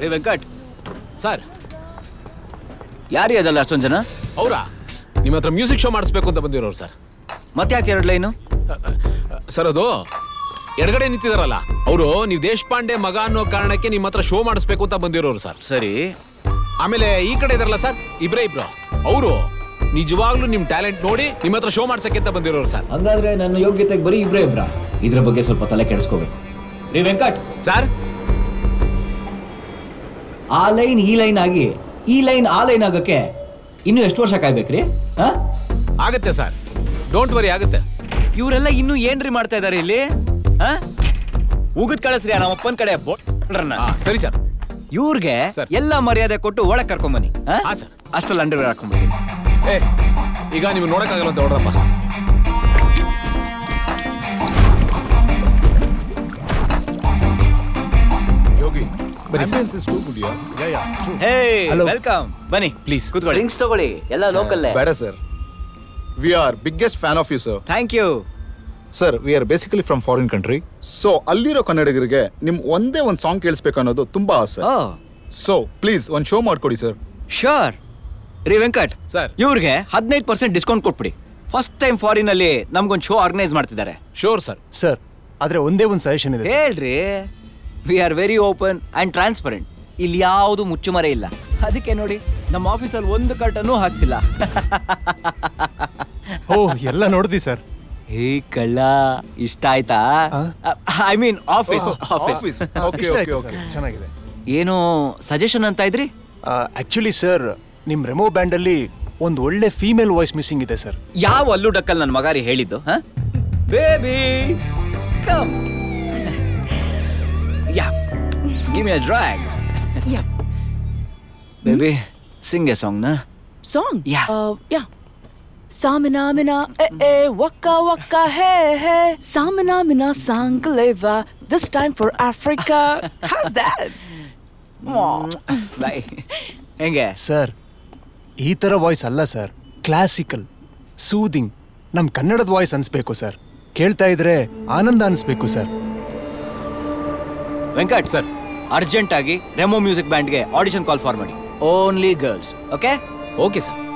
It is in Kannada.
ರೇ ವೆಂಕಟ್ ಸರ್ ಯಾರೀ ಅದಲ್ಲ ಅಷ್ಟೊಂದು ಜನ ಅವರಾ ನಿಮ್ಮ ಹತ್ರ ಮ್ಯೂಸಿಕ್ ಶೋ ಮಾಡಿಸ್ಬೇಕು ಅಂತ ಬಂದಿರೋರು ಸರ್ ಮತ್ತೆ ಯಾಕೆ ಎರಡು ಲೈನು ಸರ್ ಅದು ಎಡಗಡೆ ನಿಂತಿದಾರಲ್ಲ ಅವರು ನೀವು ದೇಶಪಾಂಡೆ ಮಗ ಅನ್ನೋ ಕಾರಣಕ್ಕೆ ನಿಮ್ಮ ಹತ್ರ ಶೋ ಮಾಡಿಸ್ಬೇಕು ಅಂತ ಬಂದಿರೋರು ಸರ್ ಸರಿ ಆಮೇಲೆ ಈ ಕಡೆ ಇದಾರಲ್ಲ ಸರ್ ಇಬ್ರೇ ಇಬ್ರು ಅವರು ನಿಜವಾಗ್ಲೂ ನಿಮ್ ಟ್ಯಾಲೆಂಟ್ ನೋಡಿ ನಿಮ್ಮ ಹತ್ರ ಶೋ ಮಾಡ್ಸಕ್ಕೆ ಅಂತ ಬಂದಿರೋರು ಸರ್ ಹಂಗಾದ್ರೆ ನನ್ನ ಯೋಗ್ಯತೆಗೆ ಬರೀ ಇಬ್ರೇ ಇಬ್ರಾ ಇದ್ರ ಬಗ್ಗೆ ಸ್ವಲ್ಪ ತಲೆ ಕೆಡಿಸ್ಕೋಬೇಕು ರೀ ವೆಂಕಟ್ ಸರ್ ಆ ಲೈನ್ ಈ ಲೈನ್ ಆಗಿ ಈ ಲೈನ್ ಆ ಲೈನ್ ಆಗಕ್ಕೆ ಇನ್ನು ಎಷ್ಟು ವರ್ಷ ಕಾಯ್ಬೇಕ್ರಿ ಹಾ ಆಗತ್ತೆ ಸರ್ ಡೋಂಟ್ ವರಿ ಆಗುತ್ತೆ ಇವರೆಲ್ಲ ಇನ್ನು ಏನ್ರಿ ಮಾಡ್ತಾ ಇದಾರೆ ಇಲ್ಲಿ ಹಾ ಉಗಿದ್ ಕಳಿಸ್ರಿ ನಮ್ಮ ಅಪ್ಪನ ಕಡೆ ಬೋಟ್ರನ್ನ ಹಾ, ಸರಿ ಸರ್ ಇವ್ರಿಗೆ ಸರ್. ಎಲ್ಲ ಮರ್ಯಾದೆ ಕೊಟ್ಟು ಒಳಗ್ ಕರ್ಕೊಂಬನ್ನಿ ಹಾ? ಹಾ, ಸರ್. ಅಷ್ಟ್ರಲ್ಲಿ ಅಂಡರ್ವೇರ್ ಹಾಕೊಂಡ್ಬಿಡ್ತೀನಿ ಏ ಈಗ ನೀವು ನೋಡಕ್ಕಾಗಲ್ಲ ಅಂತ ಹೊಡ್ರಪ್ಪ Yogi ambience is too good yeah yeah yeah true hey Hello. Welcome ಬನ್ನಿ Please. ಕೂತ್ಕೊಳ್ಳಿ ಡ್ರಿಂಕ್ಸ್ ತಗೊಳ್ಳಿ ಎಲ್ಲ ಲೋಕಲ್ ಬೇಡ sir we are biggest fan of you sir thank you sir we are basically from foreign country so ಅಲ್ಲಿರೋ ಕನ್ನಡಿಗರಿಗೆ ನಿಮ್ ಒಂದೇ ಒಂದು ಸಾಂಗ್ ಕೇಳಿಸ್ಬೇಕು ಅನ್ನೋದು ತುಂಬಾ ಆಸೆ ಓ ಸೊ ಪ್ಲೀಸ್ ಒಂದು ಶೋ ಮಾಡ್ಕೊಡಿ ಸರ್ ಶೋರ್ ರೀ ವೆಂಕಟ್ Sir. ಇವ್ರಿಗೆ ಹದಿನೈದು ಪರ್ಸೆಂಟ್ ಡಿಸ್ಕೌಂಟ್ ಕೊಟ್ಬಿಡಿ ಫಸ್ಟ್ ಟೈಮ್ ಫಾರಿನ್ ಅಲ್ಲಿ ನಮ್ಗೊಂದು ಶೋ ಆರ್ಗನೈಸ್ ಮಾಡ್ತಿದ್ದಾರೆ ಶೋರ್ ಸರ್ ಸರ್ ಆದ್ರೆ ಒಂದೇ ಒಂದು ಸಜೆಷನ್ ಇದೆ ಸರ್. ಹೇಳ್ರಿ we are very open and transparent ಇಲ್ಲಿ ಯಾವುದು ಮುಚ್ಚುಮರೆ ಇಲ್ಲ ಅದಕ್ಕೆ ನೋಡಿ ನಮ್ಮ ಆಫೀಸಲ್ಲಿ ಒಂದು ಕರ್ಟನೂ ಹಾಕ್ಸಿಲ್ಲ ಓ ಎಲ್ಲ ನೋಡ್ದಿ ಸರ್ ಹೇ ಕಳ್ಳ ಇಷ್ಟ ಆಯ್ತಾ I mean office office office okay ಇಷ್ಟ ಓಕೆ ಆಯ್ತು ಓಕೆ ಸರ್ ಚೆನ್ನಾಗಿದೆ ಏನು ಸಜೆಷನ್ ಅಂತ ಇದ್ರಿ ಆಕ್ಚುಲಿ ಸರ್ ನಿಮ್ ರೆಮೋ ಬ್ಯಾಂಡ್ ಅಲ್ಲಿ ಒಂದು ಒಳ್ಳೆ ಫೀಮೇಲ್ ವಾಯ್ಸ್ ಮಿಸ್ಸಿಂಗ್ ಇದೆ ಸರ್ ಯಾವ ಅಲ್ಲು ಡಕ್ಕಲ್ ನನ್ನ ಮಗಾರಿ ಹೇಳಿದ್ದು baby come yeah give me a drag Yeah. Baby sing a song ನಾ Song? Yeah. Uh, yeah. Samina mina eh eh waka waka hey hey Samina mina sangleva this time for Africa. How's that? Aw. Bye ಹೆಂಗೆ ಸರ್ ಈ ಥರ ವಾಯ್ಸ್ ಅಲ್ಲ ಸರ್ ಕ್ಲಾಸಿಕಲ್ ಸೂದಿಂಗ್ ನಮ್ ಕನ್ನಡದ ವಾಯ್ಸ್ ಅನ್ಸ್ಬೇಕು ಸರ್ ಕೇಳ್ತಾ ಇದ್ರೆ ಆನಂದ ಅನ್ಸ್ಬೇಕು ಸರ್ ವೆಂಕಟ್ ಸರ್. ಅರ್ಜೆಂಟ್ ಆಗಿ ರೆಮೋ ಮ್ಯೂಸಿಕ್ ಬ್ಯಾಂಡ್ಗೆ ಆಡಿಷನ್ ಕಾಲ್ ಫಾರ್ ಮಾಡಿ only girls okay okay sir